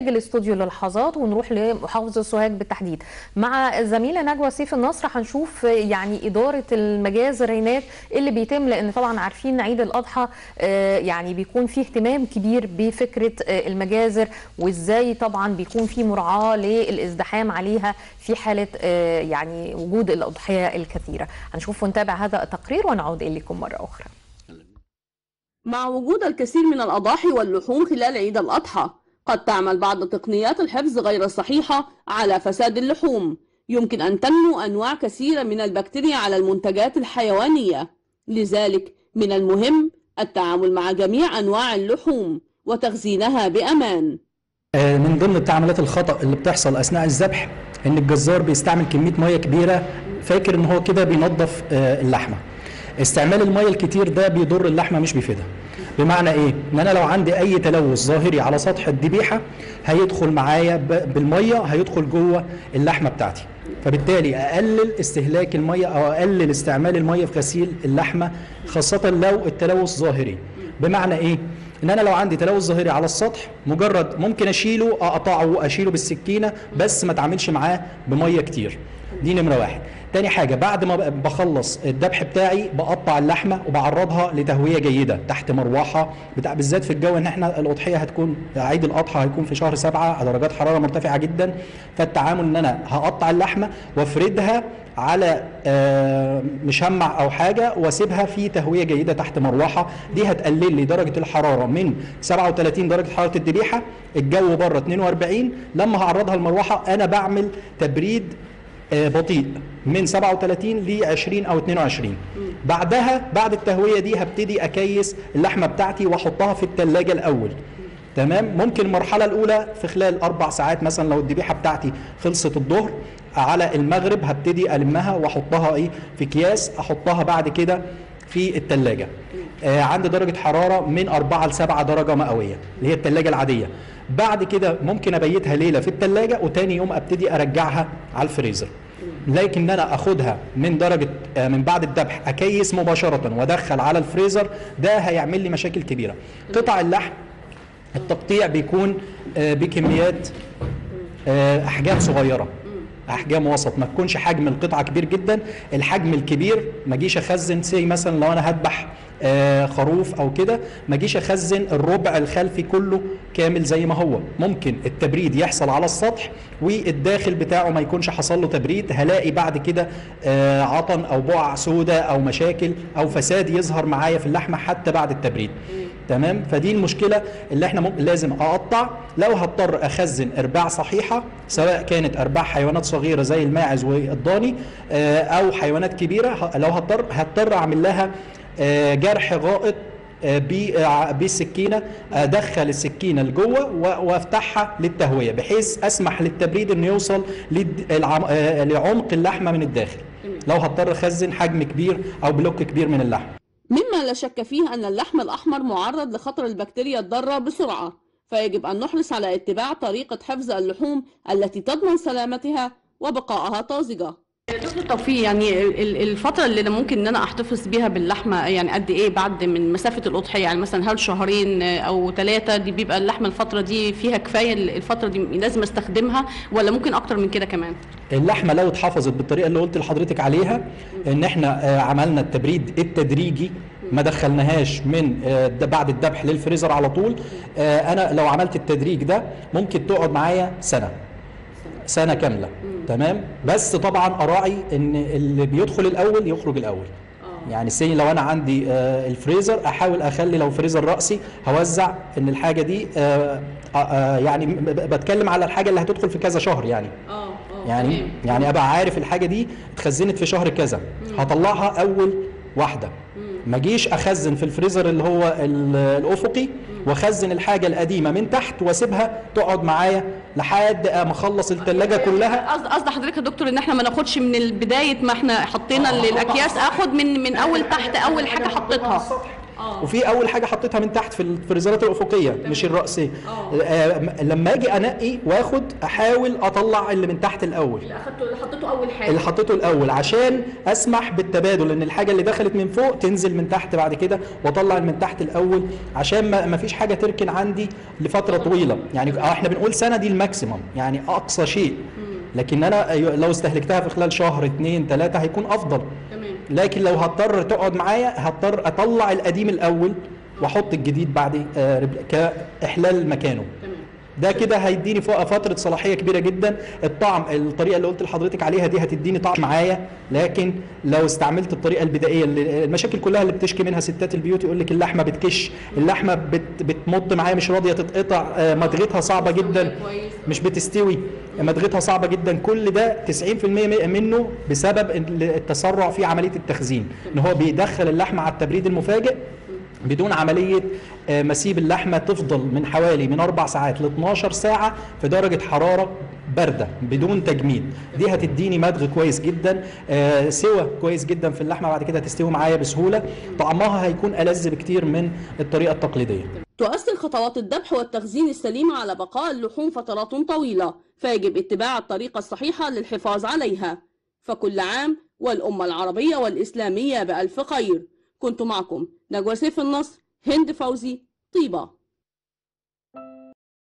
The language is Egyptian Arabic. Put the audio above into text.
الاستوديو للحظات ونروح لمحافظه سوهاج بالتحديد مع الزميله نجوى سيف النصر هنشوف يعني اداره المجازر هناك اللي بيتم لان طبعا عارفين عيد الاضحى يعني بيكون فيه اهتمام كبير بفكره المجازر وازاي طبعا بيكون في مراعاه للازدحام عليها في حاله يعني وجود الاضحيه الكثيره هنشوف ونتابع هذا التقرير ونعود اليكم مره اخرى مع وجود الكثير من الأضاحي واللحوم خلال عيد الأضحى قد تعمل بعض تقنيات الحفظ غير الصحيحة على فساد اللحوم يمكن أن تنمو أنواع كثيرة من البكتيريا على المنتجات الحيوانية لذلك من المهم التعامل مع جميع أنواع اللحوم وتخزينها بأمان من ضمن التعاملات الخطأ اللي بتحصل أثناء الذبح إن الجزار بيستعمل كمية مية كبيرة فاكر إن هو كده بينظف اللحمة استعمال الميه الكتير ده بيضر اللحمه مش بيفيدها بمعنى ايه ان انا لو عندي اي تلوث ظاهري على سطح الذبيحه هيدخل معايا بالميه هيدخل جوه اللحمه بتاعتي فبالتالي اقلل استهلاك الميه او اقلل استعمال الميه في غسيل اللحمه خاصه لو التلوث ظاهري بمعنى ايه ان انا لو عندي تلوث ظاهري على السطح مجرد ممكن اشيله اقطعه اشيله بالسكينه بس ما اتعاملش معاه بميه كتير دي نمره واحد تاني حاجة بعد ما بخلص الذبح بتاعي بقطع اللحمة وبعرضها لتهوية جيدة تحت مروحة بتاع بالذات في الجو ان احنا الأضحية هتكون عيد الأضحى هيكون في شهر سبعة على درجات حرارة مرتفعة جدا فالتعامل ان انا هقطع اللحمة وافردها على مشمع او حاجة واسيبها في تهوية جيدة تحت مروحة دي هتقلل لي درجة الحرارة من 37 درجة حرارة الذبيحة الجو بره 42 لما هعرضها المروحة انا بعمل تبريد بطيء من 37 ل 20 او 22 بعدها بعد التهويه دي هبتدي اكيس اللحمه بتاعتي واحطها في الثلاجه الاول تمام ممكن المرحله الاولى في خلال اربع ساعات مثلا لو الذبيحه بتاعتي خلصت الظهر على المغرب هبتدي المها واحطها ايه في اكياس احطها بعد كده في الثلاجه آه عند درجه حراره من 4 ل 7 درجه مئويه اللي هي الثلاجه العاديه بعد كده ممكن ابيتها ليله في الثلاجه وتاني يوم ابتدي ارجعها على الفريزر لكن انا اخدها من درجه من بعد الذبح اكيس مباشره وادخل على الفريزر ده هيعمل لي مشاكل كبيره قطع اللحم التقطيع بيكون بكميات احجام صغيره احجام وسط ما تكونش حجم القطعه كبير جدا الحجم الكبير ما اجيش اخزن سي مثلا لو انا هذبح آه خروف او كده ما اجيش اخزن الربع الخلفي كله كامل زي ما هو ممكن التبريد يحصل على السطح والداخل بتاعه ما يكونش حصل له تبريد هلاقي بعد كده آه عطن او بقع سوداء او مشاكل او فساد يظهر معايا في اللحمه حتى بعد التبريد تمام فدي المشكله اللي احنا لازم اقطع لو هضطر اخزن ارباع صحيحه سواء كانت ارباع حيوانات صغيره زي الماعز والضاني آه او حيوانات كبيره لو هضطر هضطر اعمل لها جرح غائط بالسكينه ادخل السكينه لجوه وافتحها للتهويه بحيث اسمح للتبريد انه يوصل لعمق اللحمه من الداخل لو هضطر اخزن حجم كبير او بلوك كبير من اللحم مما لا شك فيه ان اللحم الاحمر معرض لخطر البكتيريا الضاره بسرعه فيجب ان نحرص على اتباع طريقه حفظ اللحوم التي تضمن سلامتها وبقائها طازجه دكتور توفيق يعني الفترة اللي ممكن ان انا احتفظ بيها باللحمة يعني قد ايه بعد من مسافة الأضحية يعني مثلا هل شهرين او ثلاثة دي بيبقى اللحمة الفترة دي فيها كفاية الفترة دي لازم استخدمها ولا ممكن اكتر من كده كمان؟ اللحمة لو اتحفظت بالطريقة اللي قلت لحضرتك عليها ان احنا عملنا التبريد التدريجي ما دخلناهاش من بعد الذبح للفريزر على طول انا لو عملت التدريج ده ممكن تقعد معايا سنه سنه كامله تمام بس طبعا اراعي ان اللي بيدخل الاول يخرج الاول يعني سي لو انا عندي آه الفريزر احاول اخلي لو فريزر راسي هوزع ان الحاجه دي آه آه يعني بتكلم على الحاجه اللي هتدخل في كذا شهر يعني يعني يعني ابقى عارف الحاجه دي اتخزنت في شهر كذا هطلعها اول واحده ما اجيش اخزن في الفريزر اللي هو الافقي واخزن الحاجه القديمه من تحت واسيبها تقعد معايا لحد ما اخلص الثلاجه كلها قصد قصد حضرتك يا دكتور ان احنا ما ناخدش من بدايه ما احنا حطينا الاكياس اخد من من اول تحت اول حاجه حطيتها آه. وفي اول حاجه حطيتها من تحت في الفريزرات الافقيه مش الراسيه آه. آه، م- لما اجي انقي واخد احاول اطلع اللي من تحت الاول اللي اخدته اللي حطيته اول حاجه اللي حطيته الاول عشان اسمح بالتبادل ان الحاجه اللي دخلت من فوق تنزل من تحت بعد كده واطلع من تحت الاول عشان ما ما فيش حاجه تركن عندي لفتره طويله يعني اه احنا بنقول سنه دي الماكسيمم يعني اقصى شيء لكن انا لو استهلكتها في خلال شهر اتنين تلاته هيكون افضل تمام لكن لو هضطر تقعد معايا هضطر اطلع القديم الاول واحط الجديد بعد آه، رب- كاحلال مكانه تمام ده كده هيديني فوق فتره صلاحيه كبيره جدا الطعم الطريقه اللي قلت لحضرتك عليها دي هتديني طعم معايا لكن لو استعملت الطريقه البدائيه اللي المشاكل كلها اللي بتشكي منها ستات البيوت يقول لك اللحمه بتكش اللحمه بت بتمط معايا مش راضيه تتقطع آه، مدغتها صعبه جدا كويس. مش بتستوي مدغتها صعبه جدا كل ده 90% منه بسبب التسرع في عمليه التخزين ان هو بيدخل اللحمه على التبريد المفاجئ بدون عملية آه، مسيب اللحمة تفضل من حوالي من أربع ساعات ل 12 ساعة في درجة حرارة باردة بدون تجميد دي هتديني مدغ كويس جدا آه، سوى كويس جدا في اللحمة بعد كده هتستوي معايا بسهولة طعمها هيكون ألذ بكتير من الطريقة التقليدية تؤثر خطوات الذبح والتخزين السليمة على بقاء اللحوم فترات طويلة فيجب اتباع الطريقة الصحيحة للحفاظ عليها فكل عام والأمة العربية والإسلامية بألف خير كنت معكم نجوى سيف النصر هند فوزي طيبة